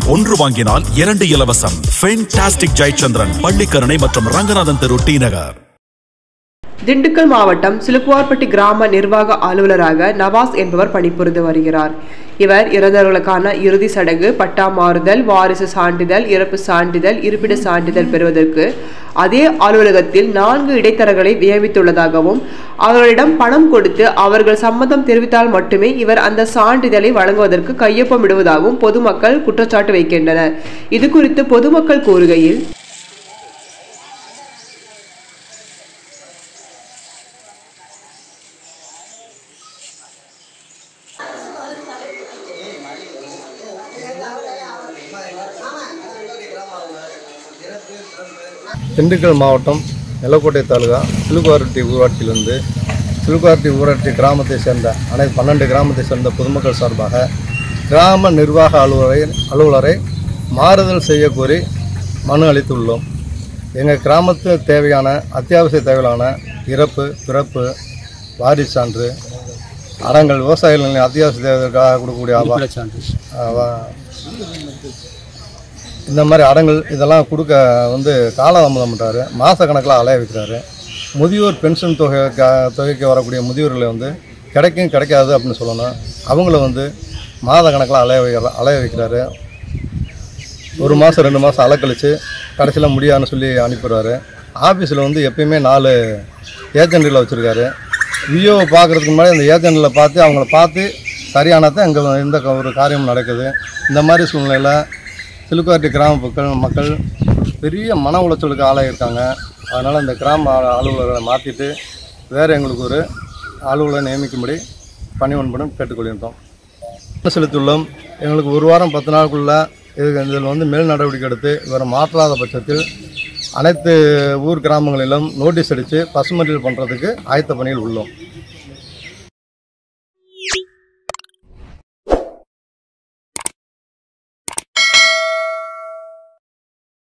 ஒன்று வாங்கினால் இரண்டு இலவசம் ஃபென்டாஸ்டிக் ஜெயச்சந்திரன் பள்ளிக்கரணை மற்றும் ரங்கநாதன் தெரு டி நகர் திண்டுக்கல் மாவட்டம் சிலுக்குவார்பட்டி கிராம நிர்வாக அலுவலராக நவாஸ் என்பவர் பணிபுரிந்து வருகிறார் இவர் இறந்தவர்களுக்கான இறுதி சடங்கு பட்டா மாறுதல் வாரிசு சான்றிதழ் இறப்பு சான்றிதழ் இருப்பிட சான்றிதழ் பெறுவதற்கு அதே அலுவலகத்தில் நான்கு இடைத்தரகர்களை நியமித்துள்ளதாகவும் அவர்களிடம் பணம் கொடுத்து அவர்கள் சம்மதம் தெரிவித்தால் மட்டுமே இவர் அந்த சான்றிதழை வழங்குவதற்கு கையொப்பமிடுவதாகவும் பொதுமக்கள் குற்றச்சாட்டு வைக்கின்றனர் இது குறித்து பொதுமக்கள் கூறுகையில் திண்டுக்கல் மாவட்டம் நிலக்கோட்டை தாலுகா சிலுக்குவாரட்டி ஊராட்சியிலிருந்து சிலுக்குவாரட்டி ஊராட்சி கிராமத்தை சேர்ந்த அனைத்து பன்னெண்டு கிராமத்தை சேர்ந்த பொதுமக்கள் சார்பாக கிராம நிர்வாக அலுவலரை அலுவலரை மாறுதல் செய்ய கோரி மனு அளித்துள்ளோம் எங்கள் கிராமத்து தேவையான அத்தியாவசிய தேவையான இறப்பு பிறப்பு வாரிசு சான்று அறங்கள் விவசாயிகளின் அத்தியாவசிய தேவைக்காக கொடுக்கக்கூடிய ஆபா- ஆ, வா- இந்த மாதிரி அடங்கல் இதெல்லாம் கொடுக்க வந்து காலதாமதம் பண்ணுறாரு மாத கணக்கில் அலைய வைக்கிறாரு முதியோர் பென்ஷன் தொகை க- தொகைக்கு வரக்கூடிய முதியோர்களை வந்து கிடைக்கும் கிடைக்காது அப்படின்னு சொல்லணும் அவங்கள வந்து மாத கணக்கில் அலைய வைக்கிற அலைய வைக்கிறாரு ஒரு மாதம் ரெண்டு மாதம் அலக்கழித்து கடைசியில் முடியாதுன்னு சொல்லி அனுப்பிடுறாரு ஆஃபீஸில் வந்து எப்பயுமே நாலு ஏஜென்ட்களை வச்சுருக்காரு விஓவை பார்க்குறதுக்கு முன்னாடி அந்த ஏஜென்ட்டில் பார்த்து அவங்கள பார்த்து சரியானதான் இங்கே இந்த க- ஒரு காரியம் நடக்குது இந்த மாதிரி சூழ்நிலையில் சிலுக்குவாட்டி கிராம மக்கள் மக்கள் பெரிய மன உளைச்சலுக்கு ஆளாகியிருக்காங்க அதனால் இந்த கிராம அ- அலுவலரை மாற்றிட்டு வேறு எங்களுக்கு ஒரு அலுவலரை நியமிக்கும்படி பணிவன்படும் கேட்டுக்கொள்கின்றோம் செலுத்தியுள்ளோம் எங்களுக்கு ஒரு வாரம் பத்து நாளுக்குள்ள இதுக்கு இதில் வந்து மேல் நடவடிக்கை எடுத்து இவரை மாற்றாத பட்சத்தில் அனைத்து ஊர் கிராமங்களிலும் நோட்டீஸ் அடித்து பசுமறியல் பண்ணுறதுக்கு ஆயத்த பணியில் உள்ளோம்